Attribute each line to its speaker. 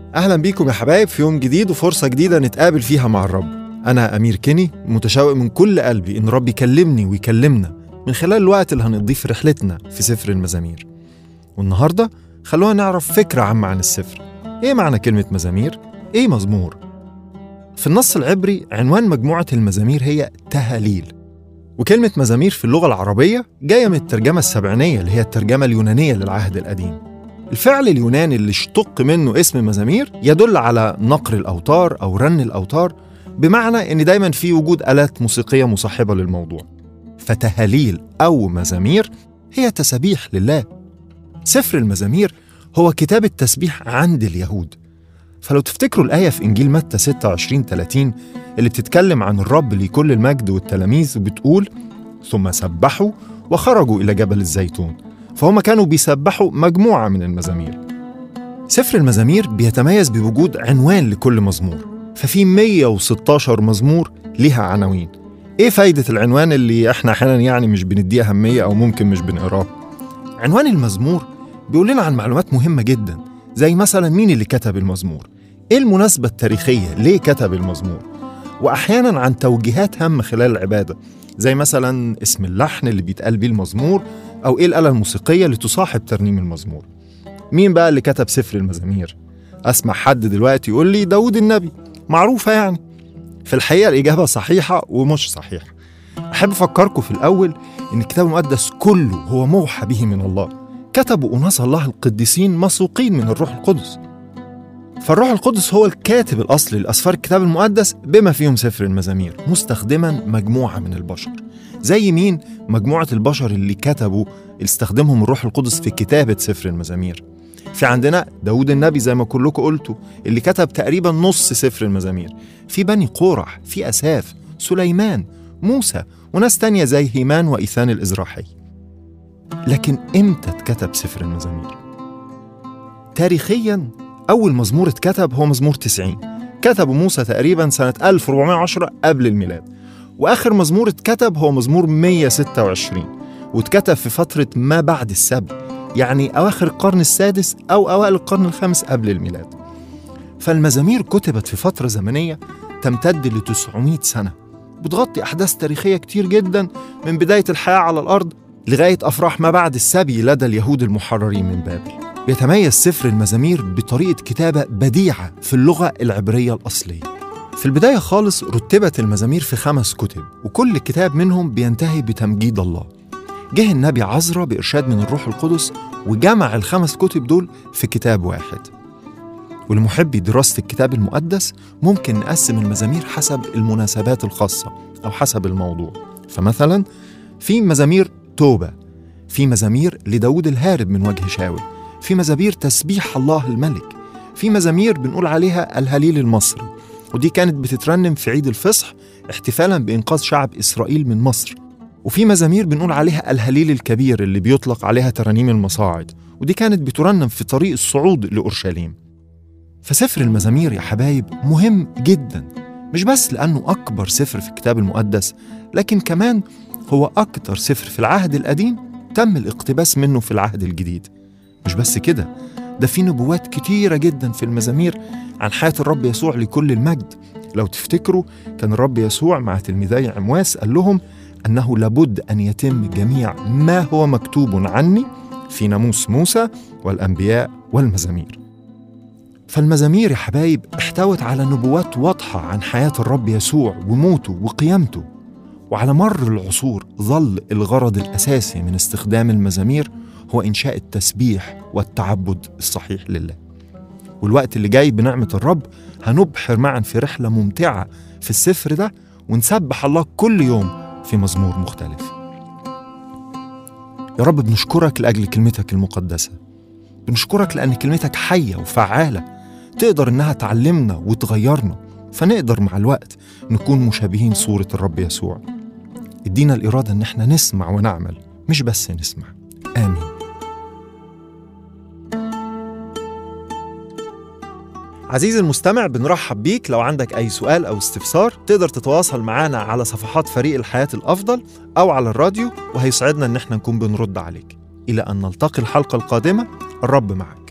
Speaker 1: أهلا بيكم يا حبايب في يوم جديد وفرصة جديدة نتقابل فيها مع الرب أنا أمير كيني متشوق من كل قلبي إن رب يكلمني ويكلمنا من خلال الوقت اللي هنقضيه في رحلتنا في سفر المزامير والنهاردة خلونا نعرف فكرة عامة عن السفر إيه معنى كلمة مزامير؟ إيه مزمور؟ في النص العبري عنوان مجموعة المزامير هي تهاليل وكلمة مزامير في اللغة العربية جاية من الترجمة السبعينية اللي هي الترجمة اليونانية للعهد القديم الفعل اليوناني اللي اشتق منه اسم مزامير يدل على نقر الأوتار أو رن الأوتار بمعنى إن دايما في وجود آلات موسيقية مصاحبة للموضوع فتهاليل أو مزامير هي تسابيح لله سفر المزامير هو كتاب التسبيح عند اليهود فلو تفتكروا الآية في إنجيل متى 26 30 اللي بتتكلم عن الرب لكل المجد والتلاميذ وبتقول ثم سبحوا وخرجوا إلى جبل الزيتون فهم كانوا بيسبحوا مجموعة من المزامير سفر المزامير بيتميز بوجود عنوان لكل مزمور ففي 116 مزمور ليها عناوين ايه فايدة العنوان اللي احنا احيانا يعني مش بنديه أهمية أو ممكن مش بنقراه عنوان المزمور بيقول لنا عن معلومات مهمة جدا زي مثلا مين اللي كتب المزمور ايه المناسبة التاريخية ليه كتب المزمور وأحيانا عن توجيهات هامة خلال العبادة زي مثلا اسم اللحن اللي بيتقال بيه المزمور أو إيه الآلة الموسيقية اللي تصاحب ترنيم المزمور مين بقى اللي كتب سفر المزامير؟ أسمع حد دلوقتي يقول لي داود النبي معروفة يعني في الحقيقة الإجابة صحيحة ومش صحيحة أحب أفكركم في الأول إن الكتاب المقدس كله هو موحى به من الله كتبوا أناس الله القديسين مسوقين من الروح القدس فالروح القدس هو الكاتب الأصلي لأسفار الكتاب المقدس بما فيهم سفر المزامير مستخدما مجموعة من البشر زي مين مجموعة البشر اللي كتبوا اللي استخدمهم الروح القدس في كتابة سفر المزامير في عندنا داود النبي زي ما كلكم قلتوا اللي كتب تقريبا نص سفر المزامير في بني قورح في أساف سليمان موسى وناس تانية زي هيمان وإيثان الإزراحي لكن إمتى اتكتب سفر المزامير؟ تاريخيا أول مزمور اتكتب هو مزمور 90 كتبه موسى تقريبا سنة 1410 قبل الميلاد وآخر مزمور اتكتب هو مزمور 126 واتكتب في فترة ما بعد السبي يعني أواخر القرن السادس أو أوائل القرن الخامس قبل الميلاد فالمزامير كتبت في فترة زمنية تمتد ل 900 سنة بتغطي أحداث تاريخية كتير جدا من بداية الحياة على الأرض لغاية أفراح ما بعد السبي لدى اليهود المحررين من بابل بيتميز سفر المزامير بطريقة كتابة بديعة في اللغة العبرية الأصلية في البداية خالص رتبت المزامير في خمس كتب وكل كتاب منهم بينتهي بتمجيد الله جه النبي عزرا بإرشاد من الروح القدس وجمع الخمس كتب دول في كتاب واحد ولمحبي دراسة الكتاب المقدس ممكن نقسم المزامير حسب المناسبات الخاصة أو حسب الموضوع فمثلا في مزامير توبة في مزامير لداود الهارب من وجه شاول في مزامير تسبيح الله الملك في مزامير بنقول عليها الهليل المصري ودي كانت بتترنم في عيد الفصح احتفالا بإنقاذ شعب إسرائيل من مصر وفي مزامير بنقول عليها الهليل الكبير اللي بيطلق عليها ترانيم المصاعد ودي كانت بترنم في طريق الصعود لأورشليم فسفر المزامير يا حبايب مهم جدا مش بس لأنه أكبر سفر في الكتاب المقدس لكن كمان هو أكتر سفر في العهد القديم تم الاقتباس منه في العهد الجديد مش بس كده ده في نبوات كتيرة جدا في المزامير عن حياة الرب يسوع لكل المجد لو تفتكروا كان الرب يسوع مع تلميذي عمواس قال لهم أنه لابد أن يتم جميع ما هو مكتوب عني في ناموس موسى والأنبياء والمزامير فالمزامير يا حبايب احتوت على نبوات واضحة عن حياة الرب يسوع وموته وقيامته وعلى مر العصور ظل الغرض الأساسي من استخدام المزامير هو إنشاء التسبيح والتعبد الصحيح لله والوقت اللي جاي بنعمة الرب هنبحر معا في رحلة ممتعة في السفر ده ونسبح الله كل يوم في مزمور مختلف يا رب بنشكرك لأجل كلمتك المقدسة بنشكرك لأن كلمتك حية وفعالة تقدر إنها تعلمنا وتغيرنا فنقدر مع الوقت نكون مشابهين صورة الرب يسوع ادينا الإرادة إن احنا نسمع ونعمل مش بس نسمع آمين عزيزي المستمع بنرحب بيك لو عندك أي سؤال أو استفسار تقدر تتواصل معنا على صفحات فريق الحياة الأفضل أو على الراديو وهيسعدنا إن احنا نكون بنرد عليك إلى أن نلتقي الحلقة القادمة الرب معك